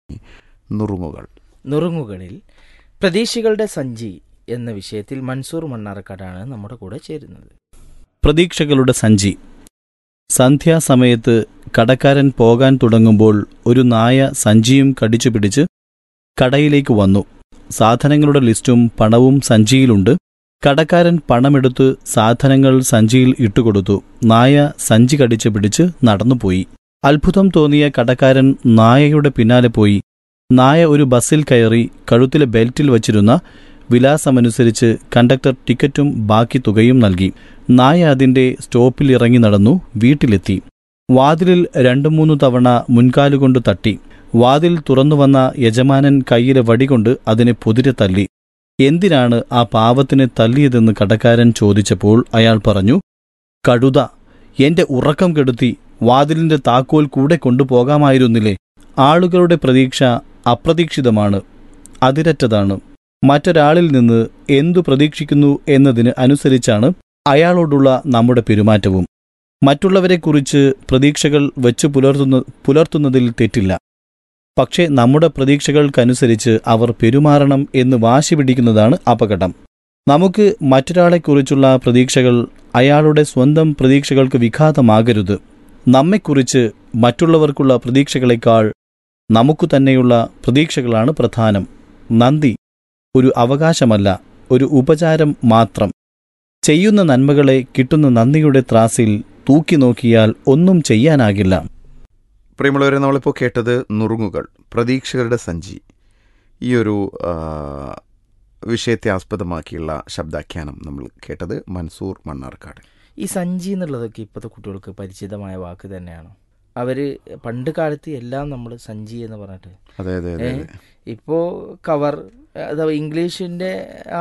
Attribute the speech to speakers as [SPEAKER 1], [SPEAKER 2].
[SPEAKER 1] നുറുങ്ങുകൾ
[SPEAKER 2] നുറുങ്ങുകളിൽ പ്രതീക്ഷകളുടെ സഞ്ചി എന്ന വിഷയത്തിൽ മൻസൂർ മണ്ണാർക്കാടാണ് നമ്മുടെ കൂടെ ചേരുന്നത്
[SPEAKER 3] പ്രതീക്ഷകളുടെ സഞ്ചി സന്ധ്യാസമയത്ത് കടക്കാരൻ പോകാൻ തുടങ്ങുമ്പോൾ ഒരു നായ സഞ്ചിയും കടിച്ചു പിടിച്ച് കടയിലേക്ക് വന്നു സാധനങ്ങളുടെ ലിസ്റ്റും പണവും സഞ്ചിയിലുണ്ട് കടക്കാരൻ പണമെടുത്ത് സാധനങ്ങൾ സഞ്ചിയിൽ ഇട്ടുകൊടുത്തു നായ സഞ്ചി കടിച്ചു പിടിച്ച് നടന്നുപോയി അത്ഭുതം തോന്നിയ കടക്കാരൻ നായയുടെ പിന്നാലെ പോയി നായ ഒരു ബസ്സിൽ കയറി കഴുത്തിലെ ബെൽറ്റിൽ വച്ചിരുന്ന വിലാസമനുസരിച്ച് കണ്ടക്ടർ ടിക്കറ്റും ബാക്കി തുകയും നൽകി നായ അതിന്റെ സ്റ്റോപ്പിൽ ഇറങ്ങി നടന്നു വീട്ടിലെത്തി വാതിലിൽ രണ്ടു മൂന്നു തവണ മുൻകാലുകൊണ്ട് തട്ടി വാതിൽ തുറന്നുവന്ന യജമാനൻ കയ്യിലെ വടികൊണ്ട് അതിനെ പൊതിരെ തല്ലി എന്തിനാണ് ആ പാവത്തിനെ തല്ലിയതെന്ന് കടക്കാരൻ ചോദിച്ചപ്പോൾ അയാൾ പറഞ്ഞു കഴുത എന്റെ ഉറക്കം കെടുത്തി വാതിലിന്റെ താക്കോൽ കൂടെ കൊണ്ടുപോകാമായിരുന്നില്ലേ ആളുകളുടെ പ്രതീക്ഷ അപ്രതീക്ഷിതമാണ് അതിരറ്റതാണ് മറ്റൊരാളിൽ നിന്ന് എന്തു പ്രതീക്ഷിക്കുന്നു എന്നതിന് അനുസരിച്ചാണ് അയാളോടുള്ള നമ്മുടെ പെരുമാറ്റവും മറ്റുള്ളവരെക്കുറിച്ച് പ്രതീക്ഷകൾ വെച്ചു പുലർത്തുന്ന പുലർത്തുന്നതിൽ തെറ്റില്ല പക്ഷേ നമ്മുടെ പ്രതീക്ഷകൾക്കനുസരിച്ച് അവർ പെരുമാറണം എന്ന് വാശി പിടിക്കുന്നതാണ് അപകടം നമുക്ക് മറ്റൊരാളെക്കുറിച്ചുള്ള പ്രതീക്ഷകൾ അയാളുടെ സ്വന്തം പ്രതീക്ഷകൾക്ക് വിഘാതമാകരുത് നമ്മെക്കുറിച്ച് മറ്റുള്ളവർക്കുള്ള പ്രതീക്ഷകളെക്കാൾ നമുക്കു തന്നെയുള്ള പ്രതീക്ഷകളാണ് പ്രധാനം നന്ദി ഒരു അവകാശമല്ല ഒരു ഉപചാരം മാത്രം ചെയ്യുന്ന നന്മകളെ കിട്ടുന്ന നന്ദിയുടെ ത്രാസിൽ തൂക്കി നോക്കിയാൽ ഒന്നും ചെയ്യാനാകില്ല
[SPEAKER 1] പ്രിയമുള്ളവരെ നമ്മളിപ്പോൾ കേട്ടത് നുറുങ്ങുകൾ പ്രതീക്ഷകളുടെ സഞ്ചി ഈ ഒരു ആ, വിഷയത്തെ ആസ്പദമാക്കിയുള്ള ശബ്ദാഖ്യാനം നമ്മൾ കേട്ടത് മൻസൂർ മണ്ണാർക്കാട്
[SPEAKER 2] ഈ സഞ്ചി എന്നുള്ളതൊക്കെ ഇപ്പോഴത്തെ കുട്ടികൾക്ക് പരിചിതമായ വാക്ക് തന്നെയാണ് അവർ പണ്ട് കാലത്ത് എല്ലാം നമ്മൾ സഞ്ചി എന്ന് പറഞ്ഞിട്ട്
[SPEAKER 1] അതെ അതെ അതെ
[SPEAKER 2] ഏ?
[SPEAKER 1] അതെ
[SPEAKER 2] ഇപ്പോൾ കവർ അഥവാ ഇംഗ്ലീഷിൻ്റെ